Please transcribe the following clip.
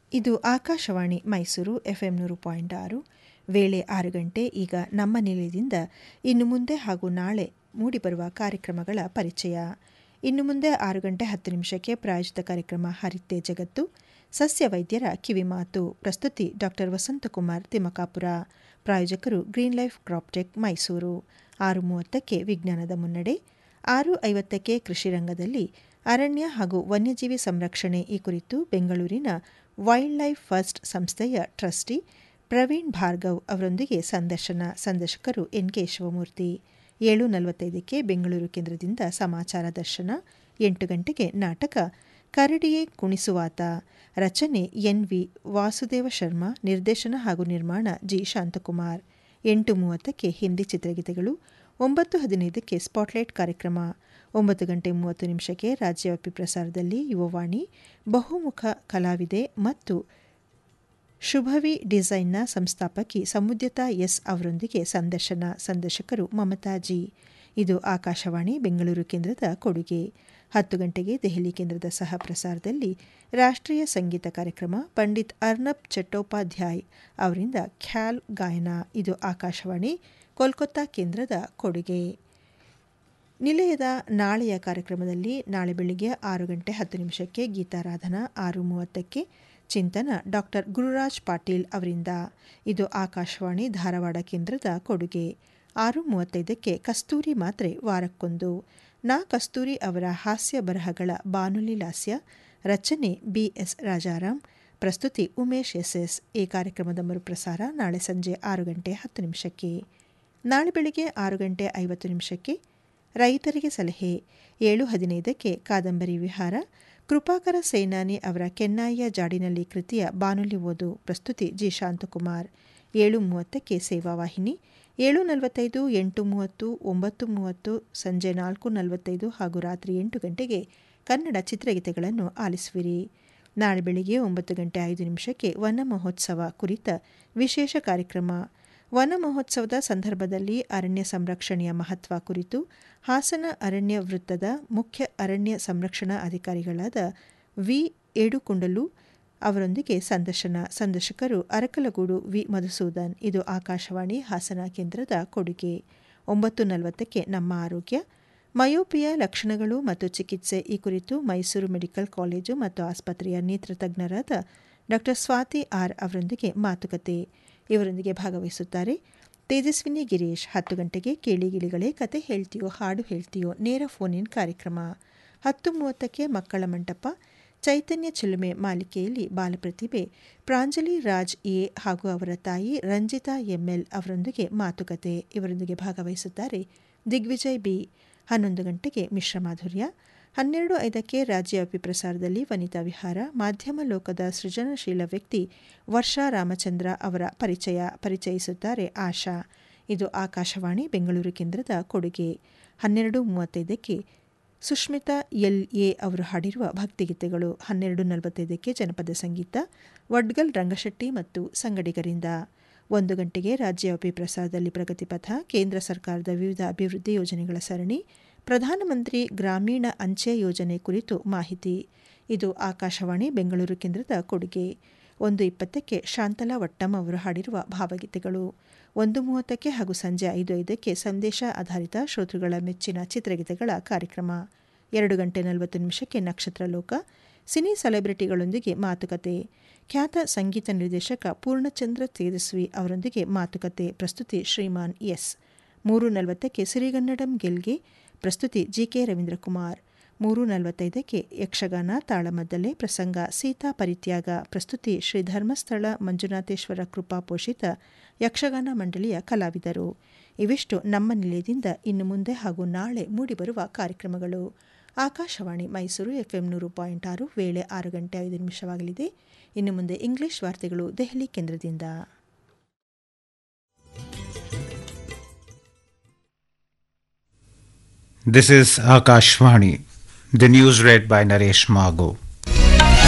ಇದು ಆಕಾಶವಾಣಿ ಮೈಸೂರು ಎಫ್ಎಂ ನೂರು ಪಾಯಿಂಟ್ ಆರು ವೇಳೆ ಆರು ಗಂಟೆ ಈಗ ನಮ್ಮ ನಿಲಯದಿಂದ ಇನ್ನು ಮುಂದೆ ಹಾಗೂ ನಾಳೆ ಮೂಡಿಬರುವ ಕಾರ್ಯಕ್ರಮಗಳ ಪರಿಚಯ ಇನ್ನು ಮುಂದೆ ಆರು ಗಂಟೆ ಹತ್ತು ನಿಮಿಷಕ್ಕೆ ಪ್ರಾಯೋಜಿತ ಕಾರ್ಯಕ್ರಮ ಹರಿತೆ ಜಗತ್ತು ಸಸ್ಯ ವೈದ್ಯರ ಕಿವಿಮಾತು ಪ್ರಸ್ತುತಿ ಡಾಕ್ಟರ್ ವಸಂತಕುಮಾರ್ ತಿಮ್ಮಕಾಪುರ ಪ್ರಾಯೋಜಕರು ಗ್ರೀನ್ ಲೈಫ್ ಕ್ರಾಪ್ಟೆಕ್ ಮೈಸೂರು ಆರು ಮೂವತ್ತಕ್ಕೆ ವಿಜ್ಞಾನದ ಮುನ್ನಡೆ ಆರು ಐವತ್ತಕ್ಕೆ ಕೃಷಿ ರಂಗದಲ್ಲಿ ಅರಣ್ಯ ಹಾಗೂ ವನ್ಯಜೀವಿ ಸಂರಕ್ಷಣೆ ಈ ಕುರಿತು ಬೆಂಗಳೂರಿನ ವೈಲ್ಡ್ ಲೈಫ್ ಫಸ್ಟ್ ಸಂಸ್ಥೆಯ ಟ್ರಸ್ಟಿ ಪ್ರವೀಣ್ ಭಾರ್ಗವ್ ಅವರೊಂದಿಗೆ ಸಂದರ್ಶನ ಸಂದರ್ಶಕರು ಎನ್ ಕೆ ಶಿವಮೂರ್ತಿ ಏಳು ನಲವತ್ತೈದಕ್ಕೆ ಬೆಂಗಳೂರು ಕೇಂದ್ರದಿಂದ ಸಮಾಚಾರ ದರ್ಶನ ಎಂಟು ಗಂಟೆಗೆ ನಾಟಕ ಕರಡಿಯೇ ಕುಣಿಸುವಾತ ರಚನೆ ಎನ್ ವಿ ವಾಸುದೇವ ಶರ್ಮಾ ನಿರ್ದೇಶನ ಹಾಗೂ ನಿರ್ಮಾಣ ಜಿ ಶಾಂತಕುಮಾರ್ ಎಂಟು ಮೂವತ್ತಕ್ಕೆ ಹಿಂದಿ ಚಿತ್ರಗೀತೆಗಳು ಒಂಬತ್ತು ಹದಿನೈದಕ್ಕೆ ಸ್ಪಾಟ್ಲೈಟ್ ಕಾರ್ಯಕ್ರಮ ಒಂಬತ್ತು ಗಂಟೆ ಮೂವತ್ತು ನಿಮಿಷಕ್ಕೆ ರಾಜ್ಯವ್ಯಾಪಿ ಪ್ರಸಾರದಲ್ಲಿ ಯುವವಾಣಿ ಬಹುಮುಖ ಕಲಾವಿದೆ ಮತ್ತು ಶುಭವಿ ಡಿಸೈನ್ನ ಸಂಸ್ಥಾಪಕಿ ಸಮುದ್ಯತಾ ಎಸ್ ಅವರೊಂದಿಗೆ ಸಂದರ್ಶನ ಸಂದರ್ಶಕರು ಮಮತಾ ಜಿ ಇದು ಆಕಾಶವಾಣಿ ಬೆಂಗಳೂರು ಕೇಂದ್ರದ ಕೊಡುಗೆ ಹತ್ತು ಗಂಟೆಗೆ ದೆಹಲಿ ಕೇಂದ್ರದ ಸಹ ಪ್ರಸಾರದಲ್ಲಿ ರಾಷ್ಟ್ರೀಯ ಸಂಗೀತ ಕಾರ್ಯಕ್ರಮ ಪಂಡಿತ್ ಅರ್ನಬ್ ಚಟ್ಟೋಪಾಧ್ಯಾಯ್ ಅವರಿಂದ ಖ್ಯಾಲ್ ಗಾಯನ ಇದು ಆಕಾಶವಾಣಿ ಕೋಲ್ಕತ್ತಾ ಕೇಂದ್ರದ ಕೊಡುಗೆ ನಿಲಯದ ನಾಳೆಯ ಕಾರ್ಯಕ್ರಮದಲ್ಲಿ ನಾಳೆ ಬೆಳಿಗ್ಗೆ ಆರು ಗಂಟೆ ಹತ್ತು ನಿಮಿಷಕ್ಕೆ ಗೀತಾರಾಧನಾ ಆರು ಮೂವತ್ತಕ್ಕೆ ಚಿಂತನ ಡಾಕ್ಟರ್ ಗುರುರಾಜ್ ಪಾಟೀಲ್ ಅವರಿಂದ ಇದು ಆಕಾಶವಾಣಿ ಧಾರವಾಡ ಕೇಂದ್ರದ ಕೊಡುಗೆ ಆರು ಮೂವತ್ತೈದಕ್ಕೆ ಕಸ್ತೂರಿ ಮಾತ್ರೆ ವಾರಕ್ಕೊಂದು ನಾ ಕಸ್ತೂರಿ ಅವರ ಹಾಸ್ಯ ಬರಹಗಳ ಬಾನುಲಿ ಲಾಸ್ಯ ರಚನೆ ಬಿಎಸ್ ರಾಜಾರಾಮ್ ಪ್ರಸ್ತುತಿ ಉಮೇಶ್ ಎಸ್ ಎಸ್ ಈ ಕಾರ್ಯಕ್ರಮದ ಮರುಪ್ರಸಾರ ನಾಳೆ ಸಂಜೆ ಆರು ಗಂಟೆ ಹತ್ತು ನಿಮಿಷಕ್ಕೆ ನಾಳೆ ಬೆಳಿಗ್ಗೆ ಆರು ಗಂಟೆ ಐವತ್ತು ನಿಮಿಷಕ್ಕೆ ರೈತರಿಗೆ ಸಲಹೆ ಏಳು ಹದಿನೈದಕ್ಕೆ ಕಾದಂಬರಿ ವಿಹಾರ ಕೃಪಾಕರ ಸೇನಾನಿ ಅವರ ಕೆನ್ನಾಯಿಯ ಜಾಡಿನಲ್ಲಿ ಕೃತಿಯ ಬಾನುಲಿ ಓದು ಪ್ರಸ್ತುತಿ ಜಿ ಶಾಂತಕುಮಾರ್ ಏಳು ಮೂವತ್ತಕ್ಕೆ ಸೇವಾವಾಹಿನಿ ಏಳು ನಲವತ್ತೈದು ಎಂಟು ಮೂವತ್ತು ಒಂಬತ್ತು ಮೂವತ್ತು ಸಂಜೆ ನಾಲ್ಕು ನಲವತ್ತೈದು ಹಾಗೂ ರಾತ್ರಿ ಎಂಟು ಗಂಟೆಗೆ ಕನ್ನಡ ಚಿತ್ರಗೀತೆಗಳನ್ನು ಆಲಿಸುವಿರಿ ನಾಳೆ ಬೆಳಿಗ್ಗೆ ಒಂಬತ್ತು ಗಂಟೆ ಐದು ನಿಮಿಷಕ್ಕೆ ವನ ಮಹೋತ್ಸವ ಕುರಿತ ವಿಶೇಷ ಕಾರ್ಯಕ್ರಮ ವನ ಮಹೋತ್ಸವದ ಸಂದರ್ಭದಲ್ಲಿ ಅರಣ್ಯ ಸಂರಕ್ಷಣೆಯ ಮಹತ್ವ ಕುರಿತು ಹಾಸನ ಅರಣ್ಯ ವೃತ್ತದ ಮುಖ್ಯ ಅರಣ್ಯ ಸಂರಕ್ಷಣಾ ಅಧಿಕಾರಿಗಳಾದ ವಿ ಏಡುಕುಂಡಲು ಅವರೊಂದಿಗೆ ಸಂದರ್ಶನ ಸಂದರ್ಶಕರು ಅರಕಲಗೂಡು ವಿ ಮಧುಸೂದನ್ ಇದು ಆಕಾಶವಾಣಿ ಹಾಸನ ಕೇಂದ್ರದ ಕೊಡುಗೆ ಒಂಬತ್ತು ನಲವತ್ತಕ್ಕೆ ನಮ್ಮ ಆರೋಗ್ಯ ಮಯೋಪಿಯ ಲಕ್ಷಣಗಳು ಮತ್ತು ಚಿಕಿತ್ಸೆ ಈ ಕುರಿತು ಮೈಸೂರು ಮೆಡಿಕಲ್ ಕಾಲೇಜು ಮತ್ತು ಆಸ್ಪತ್ರೆಯ ನೇತ್ರ ತಜ್ಞರಾದ ಡಾ ಸ್ವಾತಿ ಆರ್ ಅವರೊಂದಿಗೆ ಮಾತುಕತೆ ಇವರೊಂದಿಗೆ ಭಾಗವಹಿಸುತ್ತಾರೆ ತೇಜಸ್ವಿನಿ ಗಿರೀಶ್ ಹತ್ತು ಗಂಟೆಗೆ ಕೇಳಿಗಿಳಿಗಳೇ ಕತೆ ಹೇಳ್ತೀಯೋ ಹಾಡು ಹೇಳ್ತೀಯೋ ನೇರ ಫೋನ್ ಇನ್ ಕಾರ್ಯಕ್ರಮ ಹತ್ತು ಮೂವತ್ತಕ್ಕೆ ಮಕ್ಕಳ ಮಂಟಪ ಚೈತನ್ಯ ಚಿಲುಮೆ ಮಾಲಿಕೆಯಲ್ಲಿ ಬಾಲಪ್ರತಿಭೆ ಪ್ರಾಂಜಲಿ ರಾಜ್ ಎ ಹಾಗೂ ಅವರ ತಾಯಿ ರಂಜಿತಾ ಎಂಎಲ್ ಅವರೊಂದಿಗೆ ಮಾತುಕತೆ ಇವರೊಂದಿಗೆ ಭಾಗವಹಿಸುತ್ತಾರೆ ದಿಗ್ವಿಜಯ್ ಬಿ ಹನ್ನೊಂದು ಗಂಟೆಗೆ ಮಿಶ್ರ ಮಾಧುರ್ಯ ಹನ್ನೆರಡು ಐದಕ್ಕೆ ರಾಜ್ಯವ್ಯಾಪಿ ಪ್ರಸಾರದಲ್ಲಿ ವನಿತಾ ವಿಹಾರ ಮಾಧ್ಯಮ ಲೋಕದ ಸೃಜನಶೀಲ ವ್ಯಕ್ತಿ ವರ್ಷಾ ರಾಮಚಂದ್ರ ಅವರ ಪರಿಚಯ ಪರಿಚಯಿಸುತ್ತಾರೆ ಆಶಾ ಇದು ಆಕಾಶವಾಣಿ ಬೆಂಗಳೂರು ಕೇಂದ್ರದ ಕೊಡುಗೆ ಹನ್ನೆರಡು ಮೂವತ್ತೈದಕ್ಕೆ ಸುಷ್ಮಿತಾ ಎಲ್ ಎ ಅವರು ಹಾಡಿರುವ ಭಕ್ತಿಗೀತೆಗಳು ಹನ್ನೆರಡು ನಲವತ್ತೈದಕ್ಕೆ ಜನಪದ ಸಂಗೀತ ವಡ್ಗಲ್ ರಂಗಶೆಟ್ಟಿ ಮತ್ತು ಸಂಗಡಿಗರಿಂದ ಒಂದು ಗಂಟೆಗೆ ರಾಜ್ಯವ್ಯಾಪಿ ಪ್ರಸಾರದಲ್ಲಿ ಪ್ರಗತಿಪಥ ಕೇಂದ್ರ ಸರ್ಕಾರದ ವಿವಿಧ ಅಭಿವೃದ್ಧಿ ಯೋಜನೆಗಳ ಸರಣಿ ಪ್ರಧಾನಮಂತ್ರಿ ಗ್ರಾಮೀಣ ಅಂಚೆ ಯೋಜನೆ ಕುರಿತು ಮಾಹಿತಿ ಇದು ಆಕಾಶವಾಣಿ ಬೆಂಗಳೂರು ಕೇಂದ್ರದ ಕೊಡುಗೆ ಒಂದು ಇಪ್ಪತ್ತಕ್ಕೆ ಶಾಂತಲಾ ವಟ್ಟಂ ಅವರು ಹಾಡಿರುವ ಭಾವಗೀತೆಗಳು ಒಂದು ಮೂವತ್ತಕ್ಕೆ ಹಾಗೂ ಸಂಜೆ ಐದು ಐದಕ್ಕೆ ಸಂದೇಶ ಆಧಾರಿತ ಶ್ರೋತೃಗಳ ಮೆಚ್ಚಿನ ಚಿತ್ರಗೀತೆಗಳ ಕಾರ್ಯಕ್ರಮ ಎರಡು ಗಂಟೆ ನಲವತ್ತು ನಿಮಿಷಕ್ಕೆ ನಕ್ಷತ್ರ ಲೋಕ ಸಿನಿ ಸೆಲೆಬ್ರಿಟಿಗಳೊಂದಿಗೆ ಮಾತುಕತೆ ಖ್ಯಾತ ಸಂಗೀತ ನಿರ್ದೇಶಕ ಪೂರ್ಣಚಂದ್ರ ತೇಜಸ್ವಿ ಅವರೊಂದಿಗೆ ಮಾತುಕತೆ ಪ್ರಸ್ತುತಿ ಶ್ರೀಮಾನ್ ಎಸ್ ಮೂರು ನಲವತ್ತಕ್ಕೆ ಸಿರಿಗನ್ನಡಂ ಗೆಲ್ಗೆ ಪ್ರಸ್ತುತಿ ಜಿಕೆ ರವೀಂದ್ರಕುಮಾರ್ ಮೂರು ನಲವತ್ತೈದಕ್ಕೆ ಯಕ್ಷಗಾನ ತಾಳಮದ್ದಲೆ ಪ್ರಸಂಗ ಸೀತಾ ಪರಿತ್ಯಾಗ ಪ್ರಸ್ತುತಿ ಶ್ರೀ ಧರ್ಮಸ್ಥಳ ಮಂಜುನಾಥೇಶ್ವರ ಕೃಪಾ ಪೋಷಿತ ಯಕ್ಷಗಾನ ಮಂಡಳಿಯ ಕಲಾವಿದರು ಇವಿಷ್ಟು ನಮ್ಮ ನಿಲಯದಿಂದ ಇನ್ನು ಮುಂದೆ ಹಾಗೂ ನಾಳೆ ಮೂಡಿಬರುವ ಕಾರ್ಯಕ್ರಮಗಳು ಆಕಾಶವಾಣಿ ಮೈಸೂರು ಎಫ್ಎಂ ನೂರು ಪಾಯಿಂಟ್ ಆರು ವೇಳೆ ಆರು ಗಂಟೆ ಐದು ನಿಮಿಷವಾಗಲಿದೆ ಇನ್ನು ಮುಂದೆ ಇಂಗ್ಲಿಷ್ ವಾರ್ತೆಗಳು ದೆಹಲಿ ಕೇಂದ್ರದಿಂದ This is Akashvani. The news read by Naresh Mago.